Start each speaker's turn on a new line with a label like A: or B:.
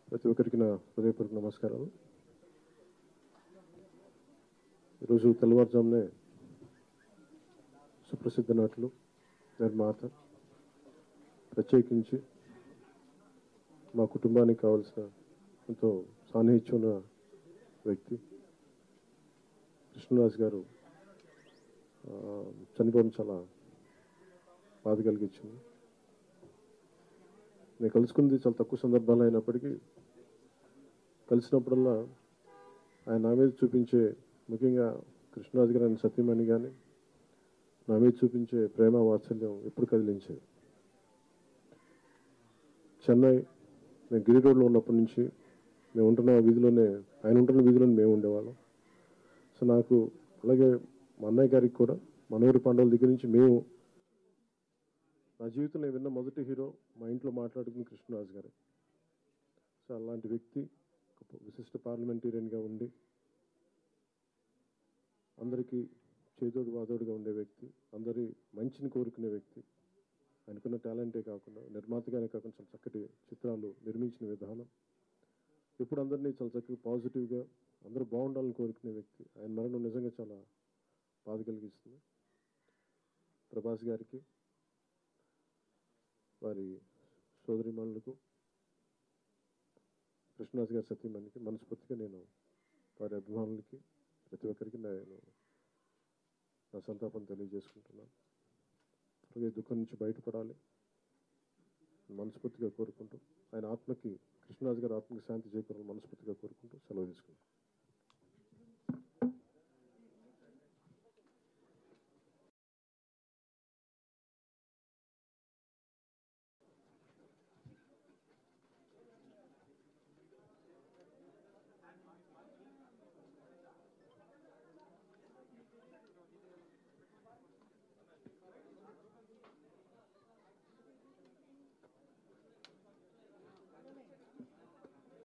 A: ప్రతి ఒక్కరికి నా హృదయపూర్వక నమస్కారాలు ఈరోజు తెల్లవారుజామునే సుప్రసిద్ధ నటులు నిర్మాత ప్రత్యేకించి మా కుటుంబానికి కావాల్సిన ఎంతో సాన్నిహిత్యం ఉన్న వ్యక్తి కృష్ణరాజు గారు ఆ, చనిపోవడం చాలా బాధ కలిగించింది నేను కలుసుకుంది చాలా తక్కువ సందర్భాలు అయినప్పటికీ కలిసినప్పుడల్లా ఆయన నా మీద చూపించే ముఖ్యంగా కృష్ణరాజు గారు ఆయన సత్యమణి కానీ నా మీద చూపించే ప్రేమ వాత్సల్యం ఎప్పుడు కదిలించేది చెన్నై నేను గిరి రోడ్లో ఉన్నప్పటి నుంచి మేము ఉంటున్న వీధిలోనే ఆయన ఉంటున్న వీధిలోనే మేము ఉండేవాళ్ళం సో నాకు అలాగే మా అన్నయ్య గారికి కూడా మనూరి పాండవుల దగ్గర నుంచి మేము నా జీవితంలో నేను విన్న మొదటి హీరో మా ఇంట్లో మాట్లాడుకున్న కృష్ణరాజు గారు సో అలాంటి వ్యక్తి ఒక విశిష్ట పార్లమెంటేరియన్గా ఉండి అందరికీ చేదోడు వాదోడుగా ఉండే వ్యక్తి అందరి మంచిని కోరుకునే వ్యక్తి ఆయనకున్న టాలెంటే కాకుండా నిర్మాతగానే కాకుండా చాలా చక్కటి చిత్రాలు నిర్మించిన విధానం ఇప్పుడు అందరినీ చాలా చక్కగా పాజిటివ్గా అందరూ బాగుండాలని కోరుకునే వ్యక్తి ఆయన మరణం నిజంగా చాలా బాధ కలిగిస్తుంది ప్రభాస్ గారికి వారి సోదరిమణులకు కృష్ణరాజు గారి సత్యమణికి మనస్ఫూర్తిగా నేను వారి అభిమానులకి ప్రతి ఒక్కరికి నేను నా సంతాపం తెలియజేసుకుంటున్నాను అలాగే దుఃఖం నుంచి బయటపడాలి మనస్ఫూర్తిగా కోరుకుంటూ ఆయన ఆత్మకి కృష్ణరాజు గారి ఆత్మకి శాంతి చేకూరాలని మనస్ఫూర్తిగా కోరుకుంటూ సెలవు తీసుకుంటాను